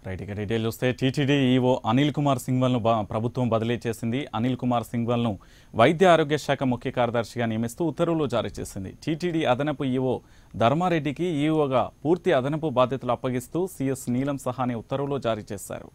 right ఇక detail చూస్తే TTD EO Anil Kumar సింగ్వల్ను బ- ప్రభుత్వం బదిలీ చేసింది అనిల్ కుమార్ సింగ్వల్ను వైద్య ఆరోగ్య శాఖ ముఖ్య కార్యదర్శిగా నియమిస్తూ ఉత్తర్వులు జారీ చేసింది టీటీడీ అదనపు ఈవో ధర్మారెడ్డికి ఈవోగా పూర్తి అదనపు బాధ్యతలు అప్పగిస్తూ సీఎస్ నీలం సహాని ఉత్తర్వులు జారీ చేశారు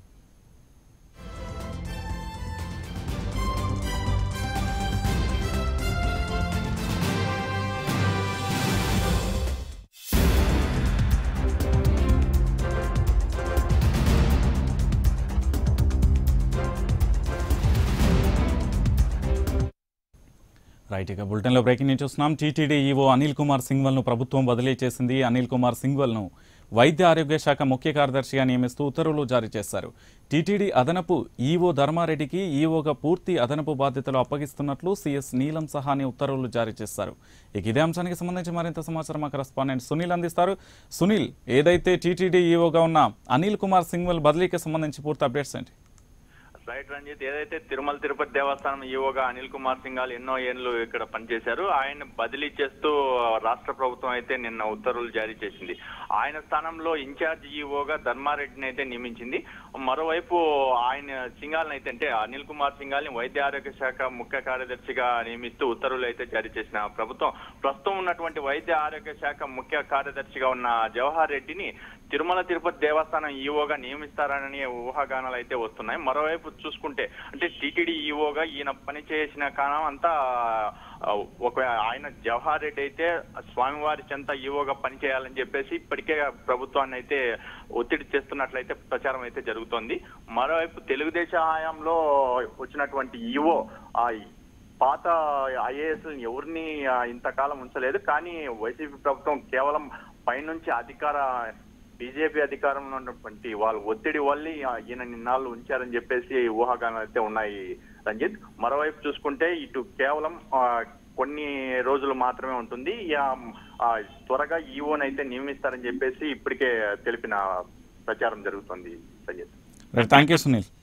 రైట్ ఇక బులెటిన్లో బ్రేకింగ్ న్యూస్ చూస్తున్నాం టీటీడీ ఈవో అనిల్ కుమార్ సింగ్వల్ను ప్రభుత్వం బదిలీ చేసింది అనిల్ కుమార్ సింగ్వల్ను వైద్య ఆరోగ్య శాఖ ముఖ్య కార్యదర్శిగా నియమిస్తూ ఉత్తర్వులు జారీ చేశారు టీటీడీ అదనపు ఈవో ధర్మారెడ్డికి ఈవోగా పూర్తి అదనపు బాధ్యతలు అప్పగిస్తున్నట్లు సీఎస్ నీలం సహాని ఉత్తర్వులు జారీ చేశారు ఇక ఇదే అంశానికి సంబంధించి మరింత సమాచారం మా కరెస్పాండెంట్ సునీల్ అందిస్తారు సునీల్ ఏదైతే టీటీడీ ఈవోగా ఉన్న అనిల్ కుమార్ సింగ్వల్ బదిలీకి సంబంధించి పూర్తి అప్డేట్స్ ఏంటి రైట్ రంజిత్ ఏదైతే తిరుమల తిరుపతి దేవస్థానం ఈవోగా అనిల్ కుమార్ సింగాల్ ఎన్నో ఏళ్ళు ఇక్కడ పనిచేశారు ఆయన బదిలీ చేస్తూ రాష్ట్ర ప్రభుత్వం అయితే నిన్న ఉత్తర్వులు జారీ చేసింది ఆయన స్థానంలో ఇన్ఛార్జ్ ఈవోగా ధర్మారెడ్డిని అయితే నియమించింది మరోవైపు ఆయన సింగాల్ని అయితే అంటే అనిల్ కుమార్ సింగాల్ని వైద్య ఆరోగ్య శాఖ ముఖ్య కార్యదర్శిగా నియమిస్తూ ఉత్తర్వులు అయితే జారీ చేసిన ప్రభుత్వం ప్రస్తుతం ఉన్నటువంటి వైద్య ఆరోగ్య శాఖ ముఖ్య కార్యదర్శిగా ఉన్న జవహర్ రెడ్డిని తిరుమల తిరుపతి దేవస్థానం ఈవోగా నియమిస్తారని ఊహాగానాలు అయితే వస్తున్నాయి మరోవైపు చూసుకుంటే అంటే టీటీడీ ఈవోగా ఈయన పని చేసిన కాలం అంతా ఆ, ఒక ఆయన జవహర్ రెడ్డి అయితే స్వామివారి చెంత ఈవోగా పనిచేయాలని చెప్పేసి ఇప్పటికే ప్రభుత్వాన్ని అయితే ఒత్తిడి చేస్తున్నట్లయితే ప్రచారం అయితే జరుగుతోంది మరోవైపు తెలుగుదేశం హయాంలో వచ్చినటువంటి ఈవో ఆ పాత ఐఏఎస్ ఎవరిని ఆ, ఇంతకాలం ఉంచలేదు కానీ వైసీపీ ప్రభుత్వం కేవలం పైనుంచి అధికార బీజేపీ అధికారంలో ఉన్నటువంటి వాళ్ళ ఒత్తిడి వల్ల ఈయన నిన్నాళ్ళు ఉంచారని చెప్పేసి ఊహాగానాలు అయితే ఉన్నాయి రంజిత్ మరోవైపు చూసుకుంటే ఇటు కేవలం ఆ, కొన్ని రోజులు మాత్రమే ఉంటుంది ఆ, ఆ, త్వరగా ఈవోని అయితే నియమిస్తారని చెప్పేసి ఇప్పటికే తెలిపిన ప్రచారం జరుగుతుంది Ranjith right thank you Sunil